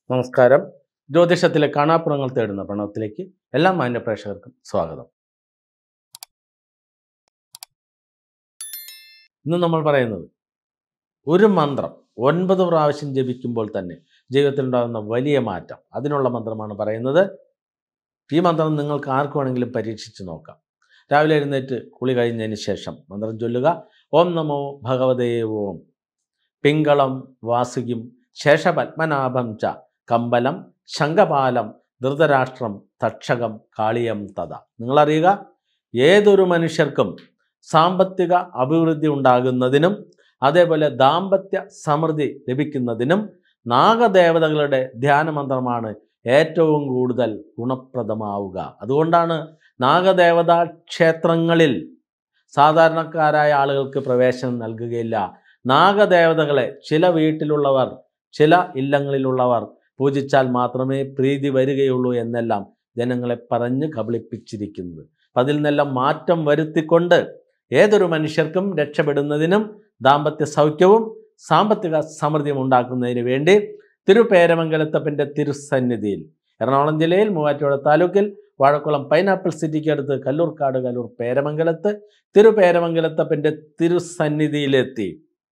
നമസ്കാരം ജ്യോതിഷത്തിലെ കാണാപ്പുറങ്ങൾ തേടുന്ന പ്രണവത്തിലേക്ക് എല്ലാ മാന്യ പ്രേക്ഷകർക്കും സ്വാഗതം ഇന്ന് നമ്മൾ പറയുന്നത് ഒരു മന്ത്രം ഒൻപത് പ്രാവശ്യം ജപിക്കുമ്പോൾ തന്നെ ജീവിതത്തിൽ ഉണ്ടാകുന്ന വലിയ മാറ്റം അതിനുള്ള മന്ത്രമാണ് പറയുന്നത് ഈ മന്ത്രം നിങ്ങൾക്ക് ആർക്ക് വേണമെങ്കിലും പരീക്ഷിച്ച് നോക്കാം രാവിലെ എഴുന്നേറ്റ് കുളി കഴിഞ്ഞതിന് ശേഷം മന്ത്രം ചൊല്ലുക ഓം നമോ ഭഗവതേ ഓം പിങ്കളം വാസുകിം ശേഷപത്മനാഭം ച കമ്പലം ശംഖപാലം ധൃതരാഷ്ട്രം തക്ഷകം കാളിയം തഥ നിങ്ങളറിയുക ഏതൊരു മനുഷ്യർക്കും സാമ്പത്തിക അഭിവൃദ്ധി ഉണ്ടാകുന്നതിനും അതേപോലെ ദാമ്പത്യ സമൃദ്ധി ലഭിക്കുന്നതിനും നാഗദേവതകളുടെ ധ്യാനമന്ത്രമാണ് ഏറ്റവും കൂടുതൽ ഗുണപ്രദമാവുക അതുകൊണ്ടാണ് നാഗദേവതാ ക്ഷേത്രങ്ങളിൽ സാധാരണക്കാരായ ആളുകൾക്ക് പ്രവേശനം നൽകുകയില്ല നാഗദേവതകളെ ചില വീട്ടിലുള്ളവർ ചില ഇല്ലങ്ങളിലുള്ളവർ പൂജിച്ചാൽ മാത്രമേ പ്രീതി വരികയുള്ളൂ എന്നെല്ലാം ജനങ്ങളെ പറഞ്ഞ് കബളിപ്പിച്ചിരിക്കുന്നത് അപ്പം അതിൽ നിന്നെല്ലാം മാറ്റം വരുത്തിക്കൊണ്ട് ഏതൊരു മനുഷ്യർക്കും രക്ഷപ്പെടുന്നതിനും ദാമ്പത്യ സൗഖ്യവും സാമ്പത്തിക സമൃദ്ധിയും ഉണ്ടാക്കുന്നതിന് വേണ്ടി തിരുപേരമംഗലത്തപ്പൻ്റെ തിരുസന്നിധിയിൽ എറണാകുളം ജില്ലയിൽ മൂവാറ്റുപുഴ താലൂക്കിൽ വാഴക്കുളം പൈനാപ്പിൾ സിറ്റിക്ക് അടുത്ത് കല്ലൂർക്കാട് കല്ലൂർ പേരമംഗലത്ത് തിരുപേരമംഗലത്തപ്പൻ്റെ തിരുസന്നിധിയിലെത്തി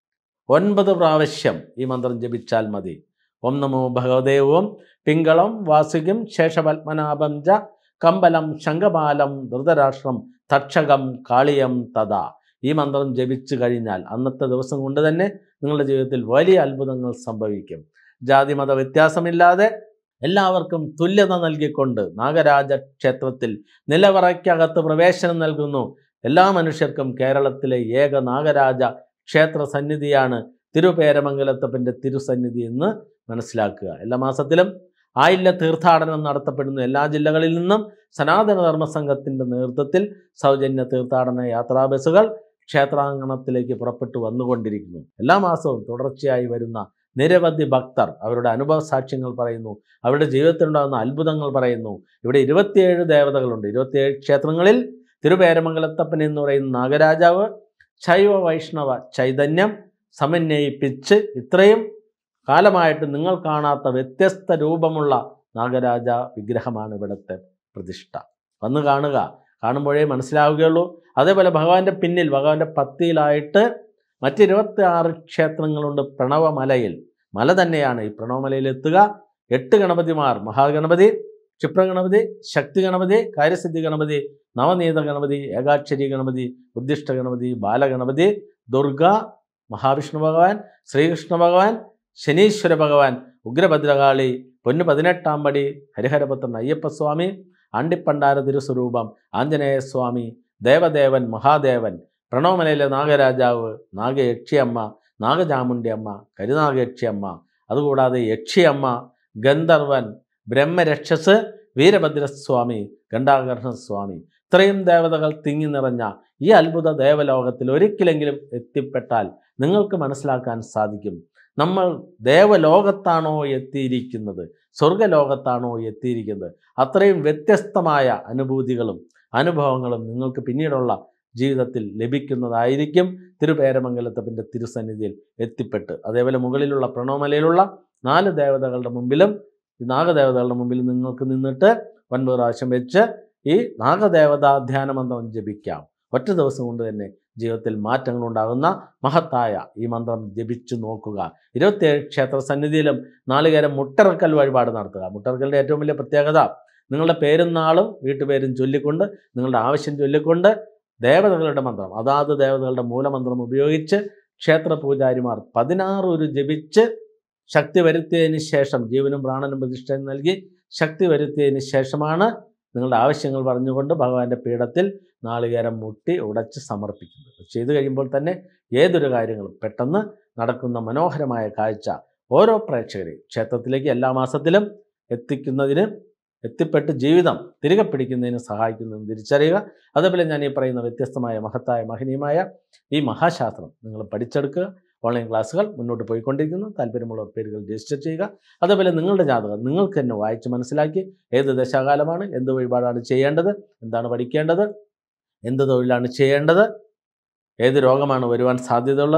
ഒൻപത് പ്രാവശ്യം ഈ മന്ത്രം ജപിച്ചാൽ മതി ഓം നമോ ഭഗവതേ ഓം പിങ്കളം വാസുകിം ശേഷപത്മനാഭം ച കമ്പലം ശംഖപാലം ധൃതരാഷ്ട്രം തക്ഷകം കാളിയം തഥ ഈ മന്ത്രം ജപിച്ചു കഴിഞ്ഞാൽ അന്നത്തെ ദിവസം കൊണ്ട് തന്നെ നിങ്ങളുടെ ജീവിതത്തിൽ വലിയ അത്ഭുതങ്ങൾ സംഭവിക്കും ജാതി മത വ്യത്യാസമില്ലാതെ എല്ലാവർക്കും തുല്യത നൽകിക്കൊണ്ട് നാഗരാജ ക്ഷേത്രത്തിൽ നിലവറയ്ക്കകത്ത് പ്രവേശനം നൽകുന്നു എല്ലാ മനുഷ്യർക്കും കേരളത്തിലെ ഏക നാഗരാജ ക്ഷേത്ര സന്നിധിയാണ് തിരുപേരമംഗലത്തപ്പൻ്റെ തിരുസന്നിധി എന്ന് മനസ്സിലാക്കുക എല്ലാ മാസത്തിലും ആയില്യ തീർത്ഥാടനം നടത്തപ്പെടുന്നു എല്ലാ ജില്ലകളിൽ നിന്നും സനാതന ധർമ്മ സംഘത്തിൻ്റെ നേതൃത്വത്തിൽ സൗജന്യ തീർത്ഥാടന യാത്രാ ബസ്സുകൾ ക്ഷേത്രാങ്കണത്തിലേക്ക് പുറപ്പെട്ടു വന്നുകൊണ്ടിരിക്കുന്നു എല്ലാ മാസവും തുടർച്ചയായി വരുന്ന നിരവധി ഭക്തർ അവരുടെ അനുഭവ സാക്ഷ്യങ്ങൾ പറയുന്നു അവരുടെ ജീവിതത്തിലുണ്ടാകുന്ന അത്ഭുതങ്ങൾ പറയുന്നു ഇവിടെ ഇരുപത്തിയേഴ് ദേവതകളുണ്ട് ഇരുപത്തിയേഴ് ക്ഷേത്രങ്ങളിൽ തിരുപേരമംഗലത്തപ്പൻ എന്ന് പറയുന്ന നാഗരാജാവ് ശൈവ വൈഷ്ണവ ചൈതന്യം സമന്വയിപ്പിച്ച് ഇത്രയും കാലമായിട്ട് നിങ്ങൾ കാണാത്ത വ്യത്യസ്ത രൂപമുള്ള നാഗരാജ വിഗ്രഹമാണ് ഇവിടുത്തെ പ്രതിഷ്ഠ വന്ന് കാണുക കാണുമ്പോഴേ മനസ്സിലാവുകയുള്ളൂ അതേപോലെ ഭഗവാന്റെ പിന്നിൽ ഭഗവാന്റെ പത്തിയിലായിട്ട് മറ്റിരുപത്തി ആറ് ക്ഷേത്രങ്ങളുണ്ട് പ്രണവമലയിൽ മല തന്നെയാണ് ഈ പ്രണവമലയിൽ എത്തുക എട്ട് ഗണപതിമാർ മഹാഗണപതി ക്ഷിപ്രഗണപതി ശക്തി ഗണപതി കാര്യസിദ്ധി ഗണപതി നവനീത ഗണപതി ഏകാക്ഷരി ഗണപതി ഉദ്ദിഷ്ട ഗണപതി ബാലഗണപതി ദുർഗ മഹാവിഷ്ണു ഭഗവാൻ ശ്രീകൃഷ്ണ ഭഗവാൻ ശനീശ്വര ഭഗവാൻ ഉഗ്രഭദ്രകാളി പൊന്നു പതിനെട്ടാം പടി ഹരിഹരപുത്രൻ അയ്യപ്പസ്വാമി ആണ്ടിപ്പണ്ടാര തിരുസ്വരൂപം ആഞ്ജനേയസ്വാമി ദേവദേവൻ മഹാദേവൻ പ്രണവമലയിലെ നാഗരാജാവ് നാഗയക്ഷിയമ്മ നാഗചാമുണ്ടി അമ്മ കരുനാഗയക്ഷിയമ്മ അതുകൂടാതെ യക്ഷിയമ്മ ഗന്ധർവൻ ബ്രഹ്മരക്ഷസ് വീരഭദ്രസ്വാമി ഗണ്ടാകർണസ്വാമി ഇത്രയും ദേവതകൾ തിങ്ങി നിറഞ്ഞ ഈ അത്ഭുത ദേവലോകത്തിൽ ഒരിക്കലെങ്കിലും എത്തിപ്പെട്ടാൽ നിങ്ങൾക്ക് മനസ്സിലാക്കാൻ സാധിക്കും നമ്മൾ ദേവലോകത്താണോ എത്തിയിരിക്കുന്നത് സ്വർഗലോകത്താണോ എത്തിയിരിക്കുന്നത് അത്രയും വ്യത്യസ്തമായ അനുഭൂതികളും അനുഭവങ്ങളും നിങ്ങൾക്ക് പിന്നീടുള്ള ജീവിതത്തിൽ ലഭിക്കുന്നതായിരിക്കും തിരുപേരമംഗലത്തപ്പൻ്റെ തിരുസന്നിധിയിൽ എത്തിപ്പെട്ട് അതേപോലെ മുകളിലുള്ള പ്രണവമലയിലുള്ള നാല് ദേവതകളുടെ മുമ്പിലും ഈ നാഗദേവതകളുടെ മുമ്പിൽ നിങ്ങൾക്ക് നിന്നിട്ട് ഒൻപത് പ്രാവശ്യം വെച്ച് ഈ നാഗദേവതാ ധ്യാനമന്ത്രം ജപിക്കാം ഒറ്റ ദിവസം കൊണ്ട് തന്നെ ജീവിതത്തിൽ മാറ്റങ്ങൾ ഉണ്ടാകുന്ന മഹത്തായ ഈ മന്ത്രം ജപിച്ചു നോക്കുക ഇരുപത്തിയേഴ് ക്ഷേത്ര സന്നിധിയിലും നാളികേരം മുട്ടറക്കൽ വഴിപാട് നടത്തുക മുട്ടറക്കലിൻ്റെ ഏറ്റവും വലിയ പ്രത്യേകത നിങ്ങളുടെ പേരും നാളും വീട്ടുപേരും ചൊല്ലിക്കൊണ്ട് നിങ്ങളുടെ ആവശ്യം ചൊല്ലിക്കൊണ്ട് ദേവതകളുടെ മന്ത്രം അതാത് ദേവതകളുടെ മൂലമന്ത്രം ഉപയോഗിച്ച് ക്ഷേത്ര പൂജാരിമാർ പതിനാറ് ഒരു ജപിച്ച് ശക്തി വരുത്തിയതിന് ശേഷം ജീവനും പ്രാണനും പ്രതിഷ്ഠയും നൽകി ശക്തി വരുത്തിയതിന് ശേഷമാണ് നിങ്ങളുടെ ആവശ്യങ്ങൾ പറഞ്ഞുകൊണ്ട് ഭഗവാന്റെ പീഠത്തിൽ നാളികേരം മുട്ടി ഉടച്ച് സമർപ്പിക്കുന്നത് ചെയ്തു കഴിയുമ്പോൾ തന്നെ ഏതൊരു കാര്യങ്ങളും പെട്ടെന്ന് നടക്കുന്ന മനോഹരമായ കാഴ്ച ഓരോ പ്രേക്ഷകരെയും ക്ഷേത്രത്തിലേക്ക് എല്ലാ മാസത്തിലും എത്തിക്കുന്നതിന് എത്തിപ്പെട്ട് ജീവിതം തിരികെ പിടിക്കുന്നതിന് സഹായിക്കുന്നതെന്ന് തിരിച്ചറിയുക അതേപോലെ ഞാൻ ഈ പറയുന്ന വ്യത്യസ്തമായ മഹത്തായ മഹനീയമായ ഈ മഹാശാസ്ത്രം നിങ്ങൾ പഠിച്ചെടുക്കുക ഓൺലൈൻ ക്ലാസ്സുകൾ മുന്നോട്ട് പോയിക്കൊണ്ടിരിക്കുന്നു താല്പര്യമുള്ള പേരുകൾ രജിസ്റ്റർ ചെയ്യുക അതേപോലെ നിങ്ങളുടെ ജാതകം നിങ്ങൾക്ക് തന്നെ വായിച്ച് മനസ്സിലാക്കി ഏത് ദശാകാലമാണ് എന്ത് വഴിപാടാണ് ചെയ്യേണ്ടത് എന്താണ് പഠിക്കേണ്ടത് എന്ത് തൊഴിലാണ് ചെയ്യേണ്ടത് ഏത് രോഗമാണ് വരുവാൻ സാധ്യതയുള്ളത്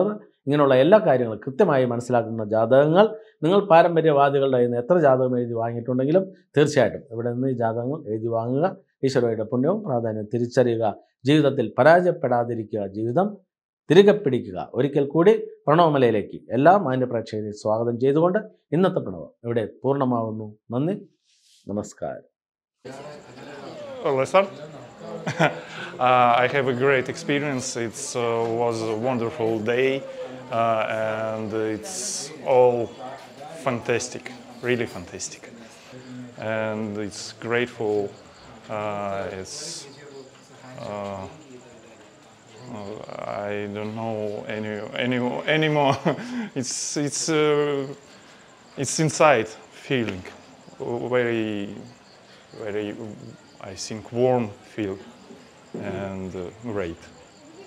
ഇങ്ങനെയുള്ള എല്ലാ കാര്യങ്ങളും കൃത്യമായി മനസ്സിലാക്കുന്ന ജാതകങ്ങൾ നിങ്ങൾ പാരമ്പര്യവാദികളുടെ കയ്യിൽ നിന്ന് എത്ര ജാതകം എഴുതി വാങ്ങിയിട്ടുണ്ടെങ്കിലും തീർച്ചയായിട്ടും ഇവിടെ നിന്ന് ഈ ജാതകങ്ങൾ എഴുതി വാങ്ങുക ഈശ്വരയുടെ പുണ്യവും പ്രാധാന്യം തിരിച്ചറിയുക ജീവിതത്തിൽ പരാജയപ്പെടാതിരിക്കുക ജീവിതം തിരികെ പിടിക്കുക ഒരിക്കൽ കൂടി പ്രണവമലയിലേക്ക് എല്ലാ മാന്യപ്രേക്ഷകരെയും സ്വാഗതം ചെയ്തുകൊണ്ട് ഇന്നത്തെ പ്രണവം ഇവിടെ പൂർണ്ണമാവുന്നു നന്ദി നമസ്കാരം Well, let's start. uh, I have a great experience. It uh, was a wonderful day, uh, and it's all fantastic, really fantastic. And it's grateful. Uh, it's. Uh, I don't know any any anymore. it's it's uh, it's inside feeling, very very I think warm feel and uh, great.